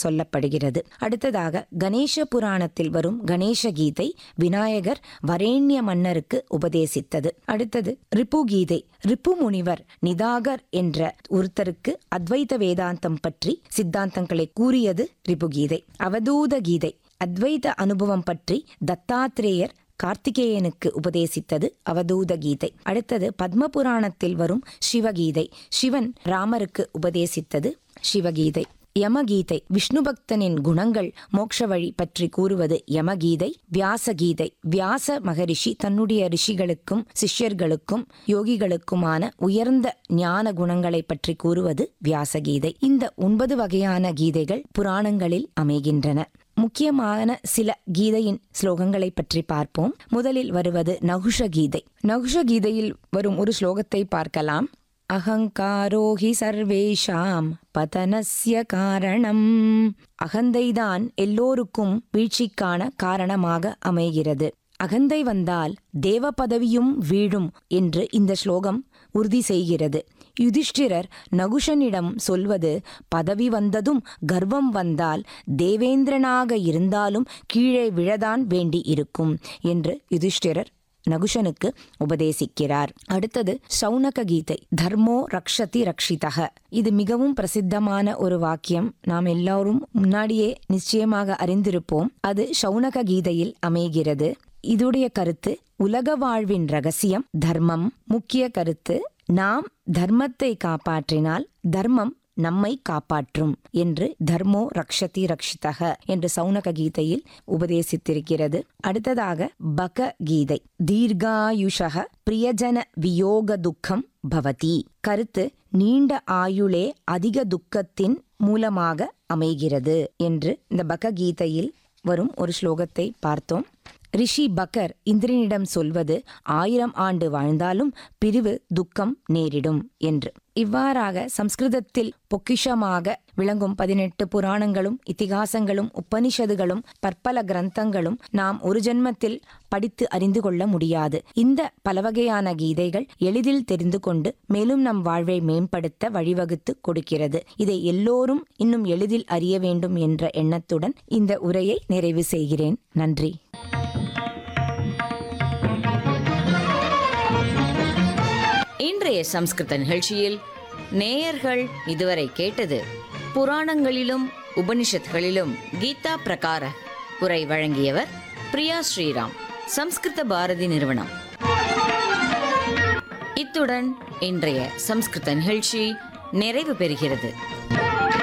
சொல்லப்படுகிறது அடுத்ததாக கணேச புராணத்தில் வரும் கணேச கீதை விநாயகர் வரேண்ய மன்னருக்கு உபதேசித்தது அடுத்தது ரிப்பு கீதை ரிப்பு முனிவர் நிதாகர் என்ற ஒருத்தருக்கு அத்வைத வேதாந்தம் பற்றி சித்தாந்தங்களை கூறியது ரிப்பு கீதை அவதூத கீதை அத்வைத அனுபவம் பற்றி தத்தாத்திரேயர் கார்த்திகேயனுக்கு உபதேசித்தது அவதூத கீதை அடுத்தது பத்ம புராணத்தில் வரும் சிவகீதை சிவன் ராமருக்கு உபதேசித்தது சிவகீதை யமகீதை விஷ்ணு பக்தனின் குணங்கள் மோட்ச வழி பற்றி கூறுவது யமகீதை வியாசகீதை வியாச மகரிஷி தன்னுடைய ரிஷிகளுக்கும் சிஷ்யர்களுக்கும் யோகிகளுக்குமான உயர்ந்த ஞான குணங்களை பற்றி கூறுவது வியாசகீதை இந்த ஒன்பது வகையான கீதைகள் புராணங்களில் அமைகின்றன முக்கியமான சில கீதையின் ஸ்லோகங்களை பற்றி பார்ப்போம் முதலில் வருவது நகுஷ கீதை நகுஷ கீதையில் வரும் ஒரு ஸ்லோகத்தை பார்க்கலாம் அகங்காரோ ஹி சர்வேஷாம் பதனஸ்ய காரணம் அகந்தைதான் எல்லோருக்கும் வீழ்ச்சிக்கான காரணமாக அமைகிறது அகந்தை வந்தால் தேவ பதவியும் வீழும் என்று இந்த ஸ்லோகம் உறுதி செய்கிறது யுதிஷ்டிரர் நகுஷனிடம் சொல்வது பதவி வந்ததும் கர்வம் வந்தால் தேவேந்திரனாக இருந்தாலும் கீழே விழதான் வேண்டி இருக்கும் என்று யுதிஷ்டிரர் நகுஷனுக்கு உபதேசிக்கிறார் அடுத்தது சௌனக கீதை தர்மோ ரக்ஷதி ரக்ஷிதக இது மிகவும் பிரசித்தமான ஒரு வாக்கியம் நாம் எல்லாரும் முன்னாடியே நிச்சயமாக அறிந்திருப்போம் அது சௌனக கீதையில் அமைகிறது இதுடைய கருத்து உலக வாழ்வின் ரகசியம் தர்மம் முக்கிய கருத்து நாம் தர்மத்தை காப்பாற்றினால் தர்மம் நம்மை காப்பாற்றும் என்று தர்மோ ரக்ஷதி ரக்ஷிதக என்று சௌனக கீதையில் உபதேசித்திருக்கிறது அடுத்ததாக பக கீதை தீர்காயுஷக பிரியஜன வியோக துக்கம் பவதி கருத்து நீண்ட ஆயுளே அதிக துக்கத்தின் மூலமாக அமைகிறது என்று இந்த பக கீதையில் வரும் ஒரு ஸ்லோகத்தை பார்த்தோம் ரிஷி பக்கர் இந்திரனிடம் சொல்வது ஆயிரம் ஆண்டு வாழ்ந்தாலும் பிரிவு துக்கம் நேரிடும் என்று இவ்வாறாக சம்ஸ்கிருதத்தில் பொக்கிஷமாக விளங்கும் பதினெட்டு புராணங்களும் இத்திகாசங்களும் உபனிஷதுகளும் பற்பல கிரந்தங்களும் நாம் ஒரு ஜென்மத்தில் படித்து அறிந்து கொள்ள முடியாது இந்த பலவகையான கீதைகள் எளிதில் தெரிந்து கொண்டு மேலும் நம் வாழ்வை மேம்படுத்த வழிவகுத்து கொடுக்கிறது இதை எல்லோரும் இன்னும் எளிதில் அறிய வேண்டும் என்ற எண்ணத்துடன் இந்த உரையை நிறைவு செய்கிறேன் நன்றி இன்றைய சம்ஸ்கிருத நிகழ்ச்சியில் நேயர்கள் இதுவரை கேட்டது புராணங்களிலும் உபனிஷத்களிலும் கீதா பிரகார உரை வழங்கியவர் பிரியா ஸ்ரீராம் சம்ஸ்கிருத பாரதி நிறுவனம் இத்துடன் இன்றைய சம்ஸ்கிருத நிகழ்ச்சி நிறைவு பெறுகிறது